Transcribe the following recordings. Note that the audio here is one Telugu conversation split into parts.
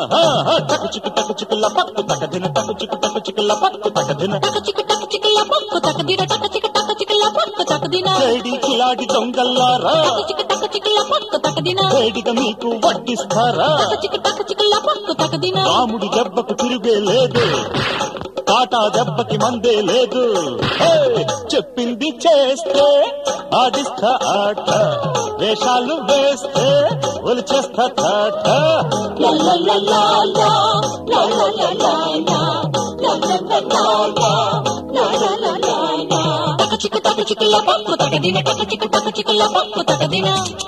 టకు చిక్కు టకు చిక్కుల పక్కు తకదిన టకు చిక్కు టకు చిక్కుల పక్కు తకదిన టక చిక టక చికల పక్కు తకదిన టక చిక టక చికల పక్కు తకదిన వేడి కిలాడి దొంగల్లారా టక చిక టక చికల పక్కు తకదిన వేడిగా మీకు వడ్డిస్తారా టక చిక టక చికల పక్కు తకదిన రాముడి దెబ్బకు తిరుగే లేదు తాటా దెబ్బకి మందే లేదు హే! చెప్పింది చేస్తే ఆడిస్తా ఆట వేషాలు వేస్తే ఒలిచేస్తా తాట లా లా లా లా లా లా లా లా లా లా లా లా లా లా లా లా లా లా లా టక చిక టక చికల పక్కు తకదిన టక చిక టక చికల పక్కు తకదిన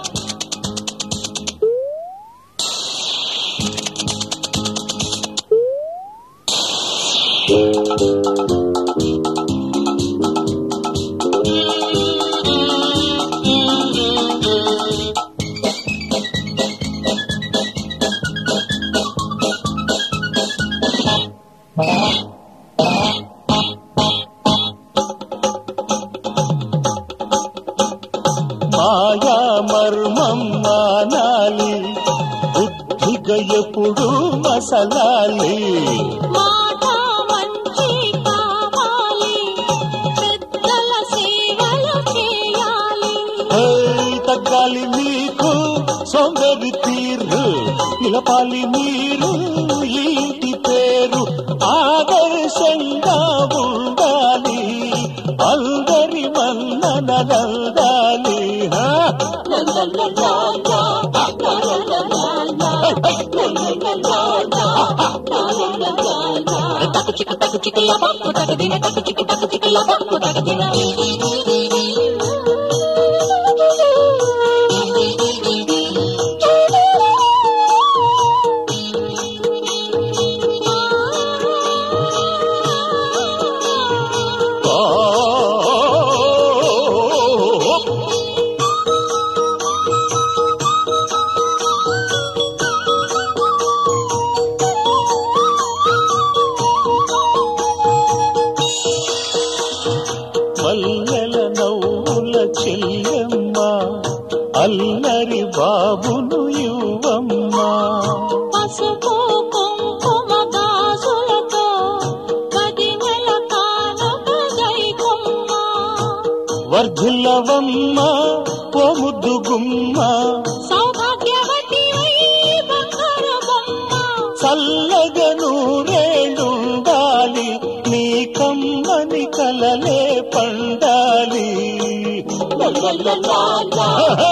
మాయా మర్మం మానాలి బుద్ధిగా ఎప్పుడు మసలాలి మాట మంచి కావాలి పెద్దల సేవలు చేయాలి హే, తగ్గాలి మీకు సౌందర్య తీరు నిలపాలి మీరు ఇంటి పేరు ఆదర్శంగా ఉండాలి అందరి మన్ననలందాలి హా? లా లా లా లా లా లా లా లా లా లా లా లా లా లా లా లా లా లా లా టక చిక టక చికల పక్కు తకదిన టక చిక టక చికల పక్కు తకదిన ఆ, మల్లెల నవ్వుల చెల్లెమ్మ అల్లరి బాబును యువమ్మా పసుపు కుంకుమ గాజులతో పదివేల కానుక గైకొమ్మ వర్ధిల్లవమ్మ ఓ ముద్దు గుమ్మ సౌభాగ్యవతి అయి బంగారు బొమ్మ చల్లగా నూరేళ్ళుండాలి నీ కమ్మని కలలే పండాలి ఆహా!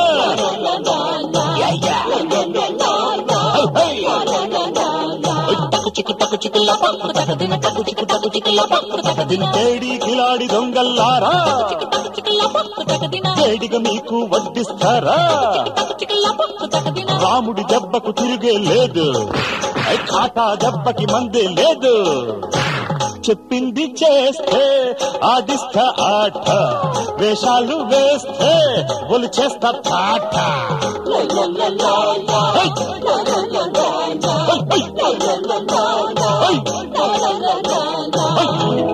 టకు చిక్కు టకు చిక్కుల పక్కు తకదిన టకు చిక్కు టకు చిక్కుల పక్కు తకదిన వేడి కిలాడి దొంగల్లారా టకు చిక్కుల పక్కు తకదిన వేడిగా మీకు వడ్డిస్తారా టకు చిక్కుల పక్కు తకదిన రాముడి దెబ్బకు తిరిగే లేదు ఐ కాటా దెబ్బకి మందే లేదు చెప్పింది చేస్తే ఆడిస్తా ఆట వేషాలు వేస్తే ఒలు చేస్తా తాట హై! హై! హై! హై! హై!